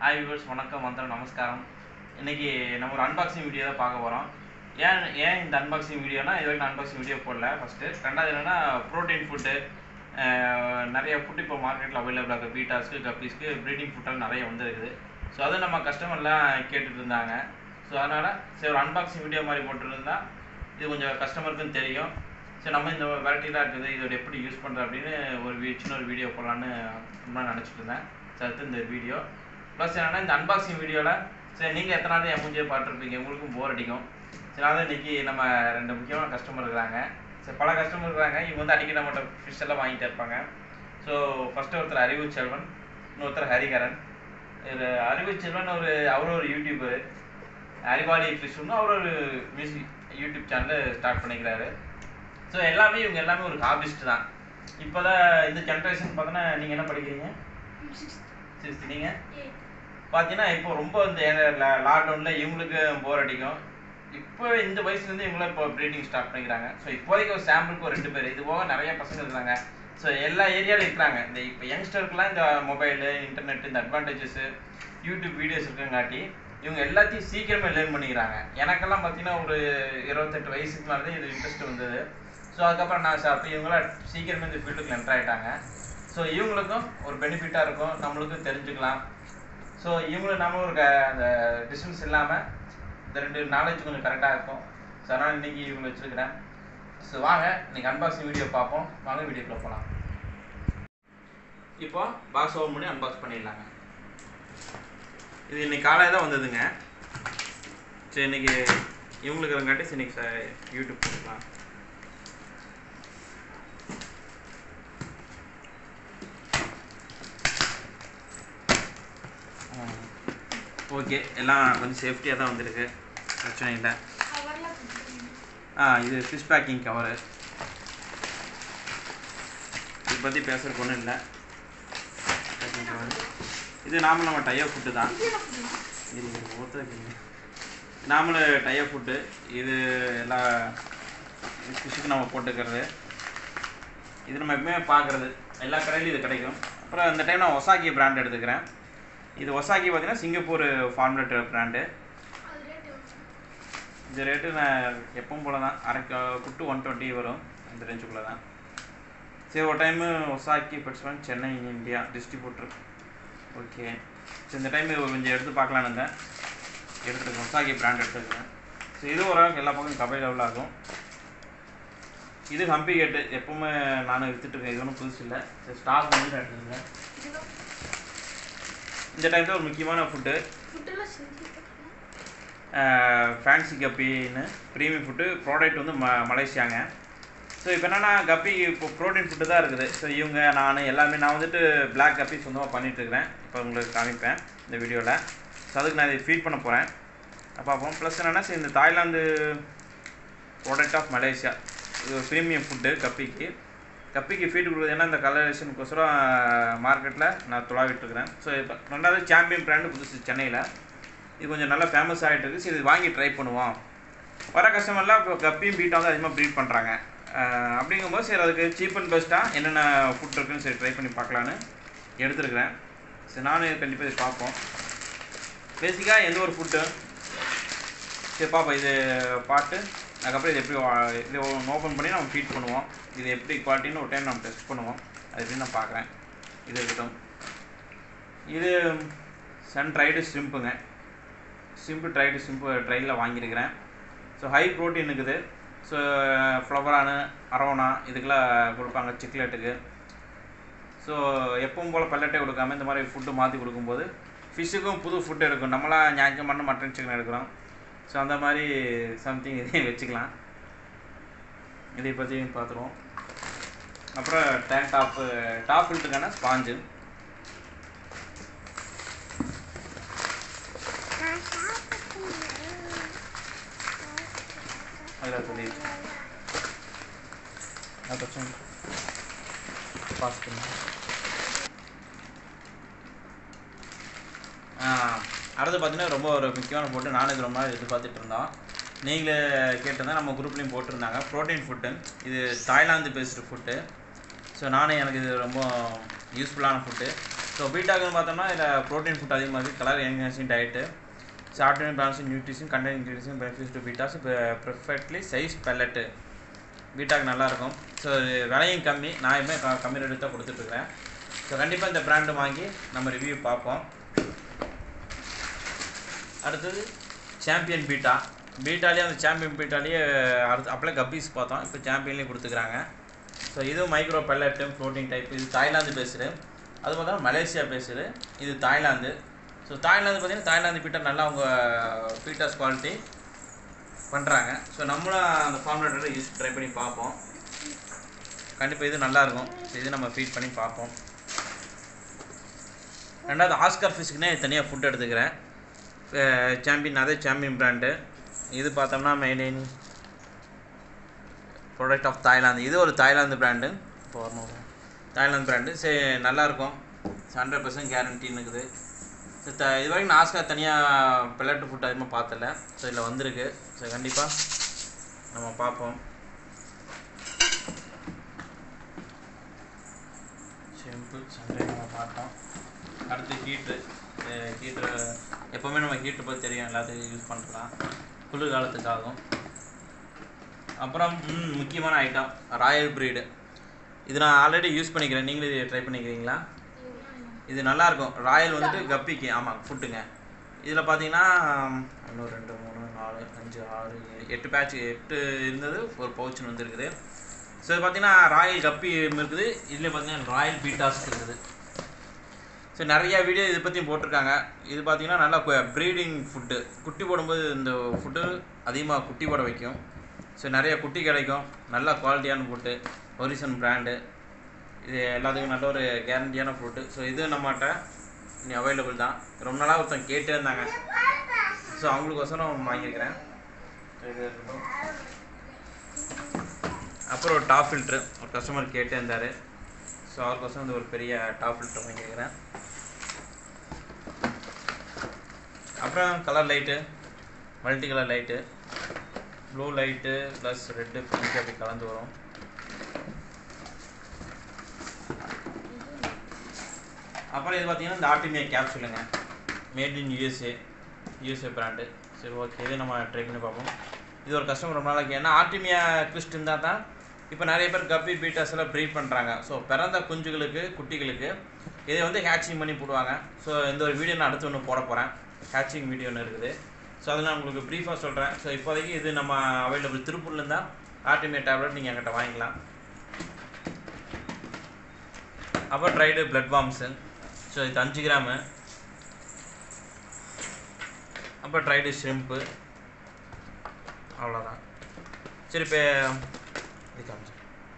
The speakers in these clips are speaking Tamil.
ஹாய் வியூவர்ஸ் வணக்கம் வந்தனம் நமஸ்காரம் இன்னைக்கு நம்ம ஒரு அன்பாக்சிங் வீடியோ தான் பார்க்க போகிறோம் ஏன் ஏன் இந்த அன்பாக்சிங் வீடியோனா இது வரைக்கும் அன்பாக்சிங் வீடியோ போடல ஃபஸ்ட்டு ரெண்டாவது என்னன்னா ப்ரோட்டீன் ஃபுட்டு நிறைய ஃபுட் இப்போ மார்க்கெட்டில் அவைலபிளாக இருக்குது பீட்டாஸ்க்கு கப்பீஸ்க்கு ப்ரீடிங் ஃபுட்டெல்லாம் நிறைய வந்துருக்குது ஸோ அது நம்ம கஸ்டமர்லாம் கேட்டுட்டு இருந்தாங்க ஸோ அதனால் சரி ஒரு அன்பாக்சிங் வீடியோ மாதிரி போட்டுருந்தா இது கொஞ்சம் கஸ்டமருக்கும் தெரியும் சரி நம்ம இந்த வெரைட்டிலாம் இருக்குது இதோட எப்படி யூஸ் பண்ணுறது அப்படின்னு ஒரு வீ- சின்ன ஒரு வீடியோ போடலான்னு ரொம்ப நினச்சிட்டு இருந்தேன் சரி அடுத்து இந்த வீடியோ ப்ளஸ் என்னன்னா இந்த அன்பாக்சிங் வீடியோவில் சரி நீங்கள் எத்தனை நாள் என் மூஞ்சியை பார்த்துருப்பீங்க உங்களுக்கும் போர் அடிக்கும் சரி அதான் இன்னைக்கு நம்ம ரெண்டு முக்கியமான கஸ்டமர் இருக்கிறாங்க சரி பல கஸ்டமர் இருக்கிறாங்க இவங்க வந்து அடிக்கடி நம்மகிட்ட ஃபிஷ் எல்லாம் வாங்கிட்டே இருப்பாங்க ஸோ ஃபஸ்ட்டு ஒருத்தர் அறிவு செல்வன் இன்னொருத்தர் ஹரிகரன் இது அறிவு செல்வன் ஒரு அவர் ஒரு யூடியூபர் அறிவாளி ஃபிஷ்னு அவர் ஒரு மியூசிக் யூடியூப் சேனல் ஸ்டார்ட் பண்ணிக்கிறாரு ஸோ எல்லாமே இவங்க எல்லாமே ஒரு ஹாபிஸ்ட் தான் இப்போ தான் இந்த ஜென்ரேஷன் பார்த்தோன்னா நீங்கள் என்ன படிக்கிறீங்க சிக்ஸ்த் நீங்கள் பார்த்தீங்கன்னா இப்போ ரொம்ப இந்த லாக்டவுனில் இவங்களுக்கு போர் அடிக்கும் இப்போ இந்த வயசுலேருந்து இவங்களும் இப்போ ப்ரீடிங் ஸ்டார்ட் பண்ணிக்கிறாங்க ஸோ இப்போதைக்கு ஒரு சாம்பிளுக்கு ஒரு ரெண்டு பேர் இது போக நிறைய பசங்க இருக்காங்க ஸோ எல்லா ஏரியாவிலும் இருக்கிறாங்க இந்த இப்போ யங்ஸ்டருக்குலாம் இந்த மொபைலு இன்டர்நெட் இந்த அட்வான்டேஜஸ் யூடியூப் வீடியோஸ் இருக்கங்காட்டி இவங்க எல்லாத்தையும் சீக்கிரமே லேர்ன் பண்ணிக்கிறாங்க எனக்கெல்லாம் பார்த்தீங்கன்னா ஒரு இருபத்தெட்டு வயசுக்கு மேலே தான் இது இன்ட்ரெஸ்ட் வந்தது ஸோ அதுக்கப்புறம் நான் அப்போ இவங்களாம் சீக்கிரமே இந்த ஃபீல்டுக்கு என்டர் ஆகிட்டாங்க ஸோ இவங்களுக்கும் ஒரு பெனிஃபிட்டாக இருக்கும் நம்மளுக்கும் தெரிஞ்சுக்கலாம் ஸோ இவங்களும் நம்ம ஒரு க- அந்த டிஸ்டன்ஸ் இல்லாமல் இந்த ரெண்டு நாலேஜ் கொஞ்சம் கரெக்டாக இருக்கும் ஸோ அதனால் இன்னைக்கு இவங்களை வச்சுருக்கிறேன் ஸோ வாங்க இன்னைக்கு அன்பாக்சிங் வீடியோ பார்ப்போம் வாங்க வீடியோக்குள்ள போகலாம் இப்போ பாக்ஸ் ஓப்பன் பண்ணி அன்பாக்ஸ் பண்ணிடலாங்க இது இன்னைக்கு காலையில் தான் வந்ததுங்க சரி இன்னைக்கு இவங்களுக்கு இருக்காட்டி சரி இன்னைக்கு ச- யூடியூப் போட்டுக்கலாம் ஓகே எல்லாம் கொஞ்சம் சேஃப்டியாக தான் வந்திருக்கு பிரச்சனை இல்லை ஆ இது ஃபிஷ் பேக்கிங் கவரு இதை பற்றி பேசுகிறதுக்கு ஒன்றும் இல்லை பேக்கிங் கவர் இது நாம நம்ம டையர் ஃபுட்டு தான் இது ஒருத்தருக்கு நாமளு டையர் ஃபுட்டு இது எல்லா ஃபிஷ்ஷுக்கு நம்ம போட்டுக்கிறது இது நம்ம எப்பவுமே பார்க்குறது எல்லா கடையிலையும் இது கிடைக்கும் அப்புறம் இந்த டைம் நான் ஒசாக்கி பிராண்ட் எடுத்துக்கிறேன் இது ஒசாக்கி பார்த்தீங்கன்னா சிங்கப்பூர் ஃபார்முலேட் பிராண்டு இந்த ரேட்டு நான் எப்பவும் போல தான் அரை க- குட்டு ஒன் டுவெண்ட்டி வரும் இந்த ரேஞ்சுக்குள்ளே தான் சரி ஒரு time Osaki Petsman Chennai India distributor okay சரி இந்த டைம் கொஞ்சம் எடுத்து பார்க்கலானுங்க எடுத்துருக்கேன் ஒசாக்கி பிராண்ட் எடுத்துருக்கேன் ஸோ இது ஓரளவுக்கு எல்லா பக்கம் கபை லெவல் ஆகும் இது ஹம்பி கேட்டு எப்பவுமே நானும் வித்துட்டு இருக்கேன் இது ஒன்றும் புதுசு இல்லை சரி ஸ்டாக் வந்து எடுத்துருங்க இந்த டைம் தான் ஒரு முக்கியமான ஃபுட்டு ஃபேன்சி கப்பின்னு ப்ரீமியம் ஃபுட்டு ப்ராடக்ட் வந்து ம மலேசியாங்க ஸோ இப்போ என்னென்னா கப்பி இப்போ ப்ரோட்டீன் ஃபுட்டு தான் இருக்குது ஸோ இவங்க நான் எல்லாமே நான் வந்துட்டு பிளாக் கப்பி சொந்தமாக பண்ணிகிட்ருக்கிறேன் இப்போ உங்களுக்கு காமிப்பேன் இந்த வீடியோவில் ஸோ அதுக்கு நான் இதை ஃபீட் பண்ண போகிறேன் பார்ப்போம் ப்ளஸ் என்னென்னா சரி இந்த தாய்லாந்து ப்ராடக்ட் ஆஃப் மலேசியா இது ஒரு ப்ரீமியம் ஃபுட்டு கப்பிக்கு கப்பிக்கு ஃபீட் கொடுக்குறது ஏன்னா இந்த கலரேஷனுக்கோசரம் மார்க்கெட்டில் நான் துளாவிட்டுருக்கிறேன் ஸோ இப்போ ரெண்டாவது சாம்பியன் பிராண்டு புதுசு சென்னையில் இது கொஞ்சம் நல்லா ஃபேமஸ் ஆகிட்டு இருக்கு சரி இது வாங்கி ட்ரை பண்ணுவோம் வர கஸ்டமர்லாம் இப்போ கப்பியும் பீட்டாக வந்து அதிகமாக ப்ரீட் பண்ணுறாங்க அப்படிங்கும்போது சரி அதுக்கு சீப் அண்ட் பெஸ்ட்டாக என்னென்ன ஃபுட் இருக்குன்னு சரி ட்ரை பண்ணி பார்க்கலான்னு எடுத்துருக்கிறேன் சரி நானும் இது கண்டிப்பாக இது பார்ப்போம் பேசிக்காக எந்த ஒரு ஃபுட்டு சரி பார்ப்போம் இது பார்த்து அதுக்கப்புறம் இது எப்படி வா- இது ஓப்பன் பண்ணி நம்ம ஃபீட் பண்ணுவோம் இது எப்படி குவாலிட்டின்னு ஒரு டைம் நம்ம டெஸ்ட் பண்ணுவோம் அது எப்படி நான் பார்க்குறேன் இது இருக்கட்டும் இது சன் ட்ரைடு ஷ்ரிம்புங்க சிம்பிள் ட்ரைடு சிம்பு ட்ரையில் வாங்கியிருக்கிறேன் ஸோ ஹை ப்ரோட்டீன் இருக்குது ஸோ ஃப்ளவரானு அரவணா இதுக்கெல்லாம் கொடுப்பாங்க சிக்லெட்டுக்கு ஸோ எப்பவும் போல் பல்லட்டே கொடுக்காம இந்த மாதிரி ஃபுட்டு மாற்றி கொடுக்கும்போது ஃபிஷ்ஷுக்கும் புது ஃபுட்டு இருக்கும் நம்மளாம் ஞாயிற்று மண்ணு மட்டன் சிக்கன் எடுக்கிறோம் ஸோ அந்த மாதிரி சம்திங் இதையும் வச்சுக்கலாம் இதை பற்றி பார்த்துருவோம் அப்புறம் டேங்க் டாப்பு டாப் ஃபில்ட்டுக்கான ஸ்பாஞ்சு அதில் சொல்லி அதாச்சும் பாஸ் பண்ணி அடுத்து பார்த்தீங்கன்னா ரொம்ப ஒரு முக்கியமான ஃபுட்டு நானும் இது ரொம்ப நாள் எதிர்பார்த்துட்டு இருந்தோம் நீங்களே கேட்டிருந்தா நம்ம குரூப்லேயும் போட்டிருந்தாங்க ப்ரோட்டீன் ஃபுட்டு இது தாய்லாந்து பேஸ்டு ஃபுட்டு ஸோ நானே எனக்கு இது ரொம்ப யூஸ்ஃபுல்லான ஃபுட்டு ஸோ பீட்டாக்குன்னு பார்த்தோம்னா இதில் ப்ரோட்டீன் ஃபுட் அதிகமாக இருக்குது colour enhancing diet software balance nutrition content ingredients benefits to bettas perfectly size pellet பீட்டாக்கு நல்லாயிருக்கும் ஸோ விலையும் கம்மி நான் எப்பவுமே க- கம்மி ரேட்டு தான் கொடுத்துட்ருக்கேன் ஸோ கண்டிப்பாக இந்த பிராண்டு வாங்கி நம்ம ரிவ்யூ பார்ப்போம் அடுத்தது சாம்பியன் பீட்டா பீட்டாலேயே அந்த சாம்பியன் பீட்டாலேயே அடுத்து அப்போலாம் கப்பீஸ் பார்த்தோம் இப்போ சாம்பியன்லேயும் கொடுத்துக்கிறாங்க ஸோ இதுவும் மைக்ரோ பெல்லட்டு ப்ரோட்டீன் டைப் இது தாய்லாந்து பேசுது அது பார்த்தா மலேசியா பேசுது இது தாய்லாந்து ஸோ தாய்லாந்து பார்த்தீங்கன்னா தாய்லாந்து பீட்டா நல்லா அவங்க பீட்டாஸ் குவாலிட்டி பண்ணுறாங்க ஸோ நம்மளும் அந்த ஃபார்முலேட்டரை யூஸ் ட்ரை பண்ணி பார்ப்போம் கண்டிப்பாக இது நல்லாயிருக்கும் ஸோ இது நம்ம ஃபீட் பண்ணி பார்ப்போம் ரெண்டாவது ஆஸ்கர் ஃபிஷ்க்குனே தனியாக ஃபுட் எடுத்துக்கிறேன் சாம்பியன் அதே சாம்பியன் பிராண்டு இது பார்த்தோம்னா மெயின் ப்ராடக்ட் ஆஃப் தாய்லாந்து இது ஒரு தாய்லாந்து பிராண்டு இப்போ வரணும் தாய்லாந்து பிராண்டு சரி நல்லாயிருக்கும் ஹண்ட்ரட் பர்சன்ட் கேரண்டின்னு இருக்குது ஸோ த இது வரைக்கும் நான் ஆஸ்கர் தனியாக பிளட்டு ஃபுட் அதிகமாக பார்த்தல ஸோ இதில் வந்திருக்கு ஸோ கண்டிப்பாக நம்ம பார்ப்போம் ஷெம்பு சண்டை நம்ம பார்த்தோம் அடுத்து ஹீட்ரு ஹீட்ரு எப்போவுமே நம்ம ஹீட்ரு பற்றி தெரியும் எல்லாத்துக்கும் யூஸ் பண்ணுறலாம் குளிர்காலத்துக்காகும் அப்புறம் ம், முக்கியமான ஐட்டம் ராயல் ப்ரீடு இது நான் ஆல்ரெடி யூஸ் பண்ணிக்கிறேன் நீங்களும் இது ட்ரை பண்ணிக்கிறீங்களா இது நல்லாயிருக்கும் ராயல் வந்துட்டு கப்பிக்கு ஆமாம் ஃபுட்டுங்க இதில் பார்த்தீங்கன்னா ஒன்று ரெண்டு மூணு நாலு அஞ்சு ஆறு ஏழு எட்டு பேட்ச் எட்டு இருந்தது ஒரு பவுச்சுன்னு வந்துருக்குது ஸோ இது பார்த்தீங்கன்னா ராயல் கப்பி இருக்குது இதில் பார்த்தீங்கன்னா ராயல் பீட்டாஸ் இருக்குது ஸோ நிறைய வீடியோ இதை பற்றியும் போட்டிருக்காங்க இது பார்த்தீங்கன்னா நல்லா ப்ரீடிங் ஃபுட்டு குட்டி போடும்போது இந்த ஃபுட்டு அதிகமாக குட்டி போட வைக்கும் ஸோ நிறைய குட்டி கிடைக்கும் நல்ல குவாலிட்டியான ஃபுட்டு ஒரிசன் பிராண்டு இது எல்லாத்துக்கும் நல்ல ஒரு கேரண்டியான ஃப்ரூட்டு ஸோ இது நம்மகிட்ட இனி அவைலபிள் தான் ரொம்ப நாளாக ஒருத்தன் கேட்டே இருந்தாங்க ஸோ அவங்களுக்கோசரம் வாங்கியிருக்கிறேன் So, இது இருக்கட்டும். அப்புறம் ஒரு டாப் ஃபில்ட்ரு ஒரு கஸ்டமர் கேட்டே இருந்தார் ஸோ அவருக்கோசரம் வந்து ஒரு பெரிய டாப் ஃபில்டர் வாங்கியிருக்கிறேன் அப்புறம் colour light multi colour light blue light plus red pink அப்படி கலந்து வரும் அப்புறம் இது பார்த்தீங்கன்னா இந்த ஆர்டிமியா கேப்சூலுங்க made in USA USA brand சரி ஓகே இது நம்ம ட்ரை பண்ணி பார்ப்போம் இது ஒரு கஸ்டமர் ரொம்ப நாளைக்கு ஏன்னா ஆர்டிமியா ட்விஸ்ட் இருந்தால் தான் இப்போ நிறைய பேர் கப்பி பீட்டாஸ் எல்லாம் ப்ரீட் பண்ணுறாங்க ஸோ பிறந்த குஞ்சுகளுக்கு குட்டிகளுக்கு இதை வந்து ஹேட்சிங் பண்ணி போடுவாங்க ஸோ இந்த ஒரு வீடியோ நான் அடுத்து ஒன்று போட போகிறேன் ஹேட்சிங் வீடியோ ஒன்று இருக்குது ஸோ அதை நான் உங்களுக்கு ப்ரீஃபாக சொல்கிறேன் ஸோ இப்போதைக்கு இது நம்ம அவைலபிள் திருப்பூர்லேருந்து தான் ஆர்டிமியா டேப்லெட் நீங்கள் என்கிட்ட வாங்கிக்கலாம் அப்புறம் ட்ரைடு பிளட் பாம்ஸு ஸோ இது அஞ்சு கிராமு அப்புறம் ட்ரைடு ஷ்ரிம்ப்பு அவ்வளோதான் சரி இப்போ இது காமிச்சு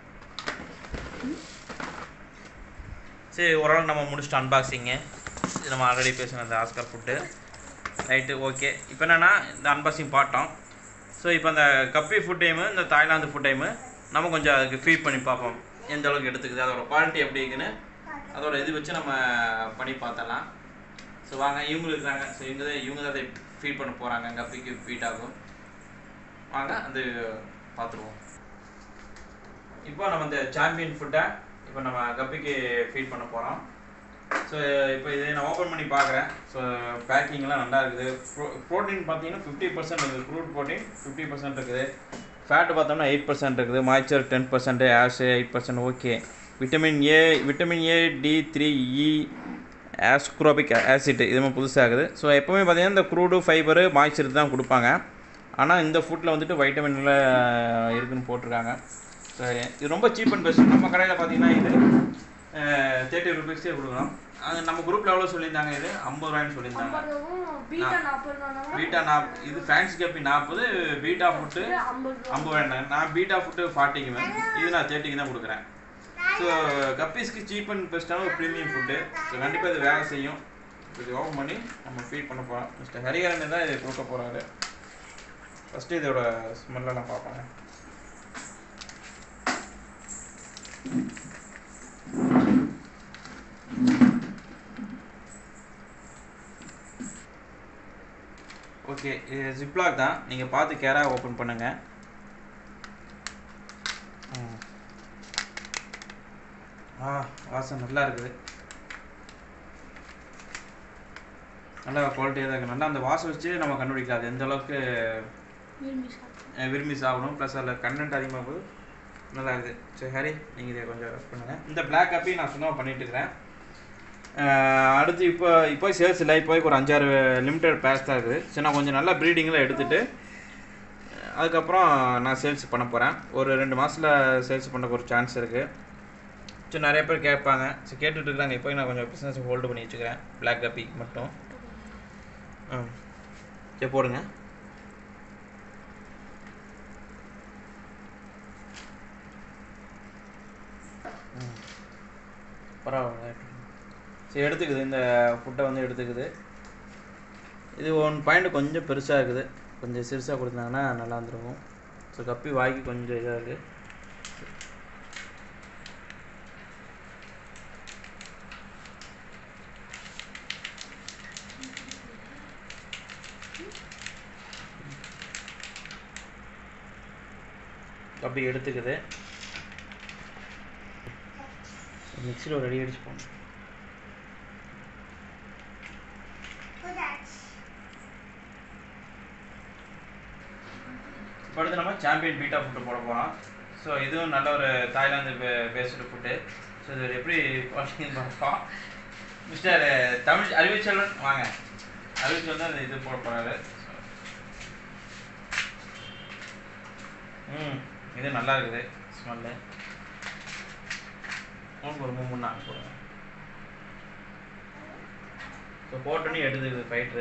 சரி ஓரளவு நம்ம முடிச்சிட்டு அன்பாக்சிங்கு இது நம்ம ஆல்ரெடி பேசின அந்த ஆஸ்கர் ஃபுட்டு ரைட்டு ஓகே இப்போ என்னென்னா இந்த அன்பாக்சிங் பார்த்தோம் ஸோ இப்போ அந்த கப்பி ஃபுட் டைமு இந்த தாய்லாந்து ஃபுட் டைமு நம்ம கொஞ்சம் அதுக்கு ஃபீட் பண்ணி பார்ப்போம் எந்த அளவுக்கு எடுத்துக்குது அதோட குவாலிட்டி எப்படி இருக்குன்னு அதோட இது வச்சு நம்ம பண்ணி பார்த்தலாம் ஸோ வாங்க இவங்க இருக்கிறாங்க ஸோ இவங்க தான் இவங்க தான் அதை ஃபீட் பண்ண போகிறாங்க கப்பிக்கு ஃபீட் ஆகும் வாங்க அது பார்த்துருவோம் இப்போ நம்ம இந்த சாம்பியன் ஃபுட்டை இப்போ நம்ம கப்பிக்கு ஃபீட் பண்ண போகிறோம் ஸோ இப்போ இதை நான் ஓப்பன் பண்ணி பார்க்குறேன் ஸோ பேக்கிங்லாம் நல்லா இருக்குது ப்ரோ ப்ரோட்டீன் பார்த்தீங்கன்னா ஃபிஃப்டி பர்சன்ட் இருக்குது க்ரூட் ப்ரோட்டீன் ஃபிஃப்டி பர்சன்ட் இருக்குது ஃபேட் பார்த்தோம்னா எயிட் பர்சன்ட் இருக்குது moisture ten percent ash eight percent okay vitamin A vitamin A D three E ascorbic acid இதுவுமே புதுசாகுது ஸோ எப்போவுமே பார்த்தீங்கன்னா இந்த க்ரூடு ஃபைபரு மாய்ச்சர் தான் கொடுப்பாங்க ஆனால் இந்த ஃபுட்டில் வந்துட்டு வைட்டமின்ல இருக்குன்னு போட்டிருக்காங்க ஸோ இது ரொம்ப சீப் அண்ட் பெஸ்ட் நம்ம கடையில் பார்த்தீங்கன்னா இது தேர்ட்டி ருபீஸே கொடுக்குறோம் அது நம்ம குரூப்பில் எவ்வளோ சொல்லியிருந்தாங்க இது ஐம்பது ரூபாய்னு சொல்லியிருந்தாங்க ஐம்பதும் பீட்டா நாற்பது பீட்டா நாப் இது ஃபேன்சி கப்பி நாற்பது பீட்டா ஃபுட்டு ஐம்பது ஐம்பது வேண்டாம் நான் பீட்டா ஃபுட்டு ஃபார்ட்டிக்கு மேம் இது நான் தேர்ட்டிக்கு தான் கொடுக்குறேன் ஸோ கப்பீஸ்க்கு சீப் அண்ட் பெஸ்ட்டான ஒரு ப்ரீமியம் ஃபுட்டு ஸோ கண்டிப்பாக இது வேலை செய்யும் இது ஓப்பன் பண்ணி நம்ம ஃபீட் பண்ண போகிறோம் மிஸ்டர் ஹரிஹரன் தான் இதை கொடுக்க போகிறாரு ஃபஸ்ட்டு இதோட ஸ்மெல்லெல்லாம் பார்ப்பாங்க ஓகே இது ஜிப்லாக் தான் நீங்கள் பார்த்து கேராக ஓப்பன் பண்ணுங்கள் ம். ஆ வாசம் நல்லா இருக்குது நல்லா குவாலிட்டியாக தான் இருக்குது நல்லா அந்த வாசம் வச்சு நம்ம கண்டுபிடிக்கலாம் அது எந்த அளவுக்கு விரும்பி சாப்பிடுவேன் அஹ், விரும்பி சாப்பிடும் ப்ளஸ் அதில் கண்டென்ட் அதிகமாக போது நல்லா இருக்குது சரி ஹரி நீங்கள் இதை கொஞ்சம் ரெஸ்ட் பண்ணுங்கள் இந்த பிளாக் காப்பி நான் சும்மா பண்ணிட்டு இருக்கிறேன் அஹ், அடுத்து இப்போ இப்போ சேல்ஸ் இல்லை இப்போ ஒரு அஞ்சாறு லிமிடெட் பேஸ் தான் இருக்குது சரி நான் கொஞ்சம் நல்லா ப்ரீடிங்கில் எடுத்துகிட்டு அதுக்கப்புறம் நான் சேல்ஸ் பண்ண போகிறேன் ஒரு ரெண்டு மாதத்தில் சேல்ஸ் பண்ண ஒரு சான்ஸ் இருக்குது சரி நிறைய பேர் கேட்பாங்க சரி கேட்டுட்டு இருக்காங்க இப்போ நான் கொஞ்சம் பிஸ்னஸ் ஹோல்டு பண்ணி வச்சுக்கிறேன் பிளாக் கப்பி மட்டும் ஆ சரி போடுங்க ம். பரவாயில்ல சரி எடுத்துக்குது இந்த ஃபுட்டை வந்து எடுத்துக்குது இது ஒன் பாயிண்ட் கொஞ்சம் பெருசாக இருக்குது கொஞ்சம் சிறுசாக கொடுத்தாங்கன்னா நல்லா இருந்திருக்கும் ஸோ கப்பி வாய்க்கு கொஞ்சம் இதாக இருக்குது அப்படி எடுத்துக்குது மிக்சியில் ஒரு அடி அடிச்சு போகணும் இப்போ அடுத்து நம்ம சாம்பியன் பீட்டா ஃபுட்டு போட போகிறோம் ஸோ இதுவும் நல்ல ஒரு தாய்லாந்து பேஸ்டு ஃபுட்டு ஸோ இது எப்படி பார்த்தீங்கன்னு பார்ப்போம் மிஸ்டர் தமிழ் அறிவிச்செல்வன் வாங்க அறிவிச்செல்வன் தான் இந்த இது போட போகிறாரு ம் இது நல்லா இருக்குது ஸ்மெல்லு உனக்கு ஒரு மூணு நாள் போடுங்க ஸோ போட்டோன்னே எடுத்துக்குது ஃபைட்ரு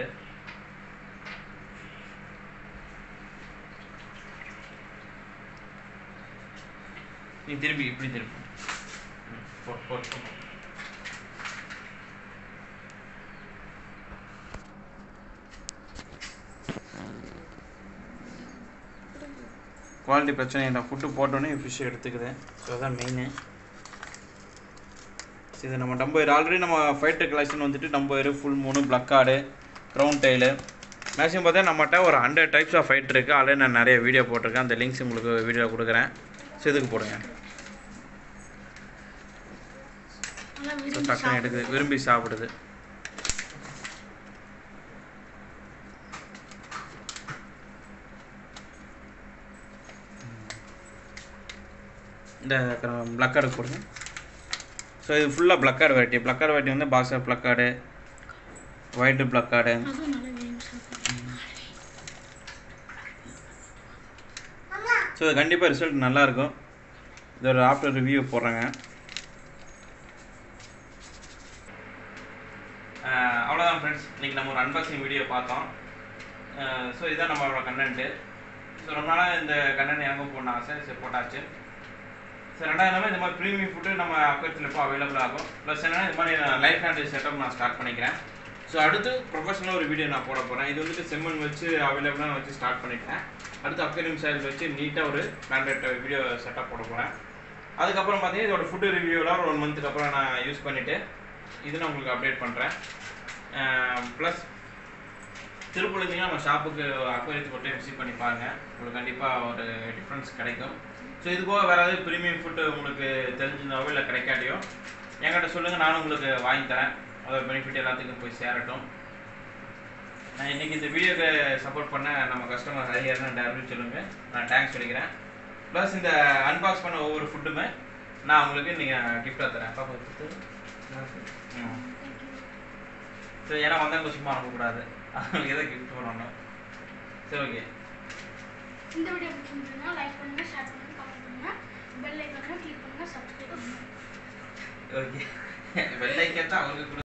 நீ திரும்பி இப்படி திரும்பி ம், போ போ போ. குவாலிட்டி பிரச்சனை இல்லை ஃபுட்டு போட்டோன்னே ஃபிஷ் எடுத்துக்குது ஸோ அதான் மெயினு இது நம்ம டம்போயர் ஆல்ரெடி நம்ம ஃபைட்டர் கலெக்ஷன் வந்துட்டு டம்போயர் ஃபுல் மூணு plakat crowntail maximum பார்த்தா நம்மகிட்ட ஒரு ஹண்ட்ரட் டைப்ஸ் ஆஃப் ஃபைட் இருக்குது ஆல்ரெடி நான் நிறைய வீடியோ போட்டிருக்கேன் அந்த லிங்க்ஸ் உங்களுக்கு வீடியோ கொடுக்குறேன் ஸோ இதுக்கு போடுங்க ஆனால் ஸோ விரும்பி டக்குன்னு எடுக்குது விரும்பி சாப்பிடுது இந்த பிளக் கார்டு போடுங்க ஸோ இது ஃபுல்லாக plakat variety plakat variety வந்து boxer plakat white plakat அதுவும் நல்லா விரும்பி சாப்பிடுவேன் ஸோ இது கண்டிப்பாக ரிசல்ட் நல்லாயிருக்கும் இது ஒரு ஆஃப்டர் ரிவ்யூ போடுறேங்க அவ்வளோதான் ஃப்ரெண்ட்ஸ் இன்றைக்கி நம்ம ஒரு அன்பாக்சிங் வீடியோ பார்த்தோம் ஸோ இதுதான் நம்மளோட கண்டென்ட்டு ஸோ ரொம்ப நாளாக இந்த கண்டென்ட் எனக்கும் போடணும் ஆசை சரி போட்டாச்சு ஸோ ரெண்டாவது என்னன்னா இந்த மாதிரி ப்ரீமியம் ஃபுட்டு நம்ம அக்கத்தில் இப்போ அவைலபிள் ஆகும் ப்ளஸ் என்னன்னா இந்த மாதிரி நான் லைஃப் ஹேண்ட் செட்டப் நான் ஸ்டார்ட் பண்ணிக்கிறேன் ஸோ அடுத்து ப்ரொஃபஷனல் ஒரு வீடியோ நான் போட போகிறேன் இது வந்துட்டு செம்மன் வச்சு அவைலபிளாக வச்சு ஸ்டார்ட் பண்ணிட்டேன் அடுத்து அக்வேரியம் சைஸ் வச்சு நீட்டாக ஒரு பிராண்டட் வீடியோ செட்டப் போட போகிறேன் அதுக்கப்புறம் பார்த்தீங்கன்னா இதோட ஃபுட்டு ரிவ்யூலாம் ஒரு ஒன் மந்த்துக்கு அப்புறம் நான் யூஸ் பண்ணிவிட்டு இது நான் உங்களுக்கு அப்டேட் பண்ணுறேன் ப்ளஸ் திருப்பூர் இருந்தீங்கன்னா நம்ம ஷாப்புக்கு அக்வேரியத்துக்கு ஒரு டைம் விசிட் பண்ணி பாருங்க உங்களுக்கு கண்டிப்பாக ஒரு டிஃப்ரென்ஸ் கிடைக்கும் ஸோ இது போக வேறு ஏதாவது ப்ரீமியம் ஃபுட்டு உங்களுக்கு தெரிஞ்சிருந்தாவோ இல்லை கிடைக்காட்டியோ என்கிட்ட சொல்லுங்கள் நானும் உங்களுக்கு வாங்கி தரேன் அதோட பெனிஃபிட் எல்லாத்துக்கும் போய் சேரட்டும் நான் இன்னைக்கு இந்த வீடியோக்கு சப்போர்ட் பண்ண நம்ம கஸ்டமர் ஹரிஹரன் அண்ட் அருள் சொல்லுங்க நான் தேங்க்ஸ் சொல்லிக்கிறேன் ப்ளஸ் இந்த அன்பாக்ஸ் பண்ண ஒவ்வொரு ஃபுட்டுமே நான் உங்களுக்கு நீங்கள் கிஃப்டாக தரேன் பாப்பா கொடுத்து ம் சரி ஏன்னா வந்தவங்க சும்மா அனுப்பக்கூடாது அவங்களுக்கு எதை கிஃப்ட் பண்ணணும் சரி ஓகே இந்த வீடியோ பிடிச்சிருந்ததுன்னா லைக் பண்ணுங்க ஷேர் பண்ணுங்க கமெண்ட் பண்ணுங்க பெல் ஐக்கானை கிளிக் பண்ணுங்க சப்ஸ்கிரைப் பண்ணுங்க ஓகே வெள்ளைக்கேத்தான் அவங்களுக்கு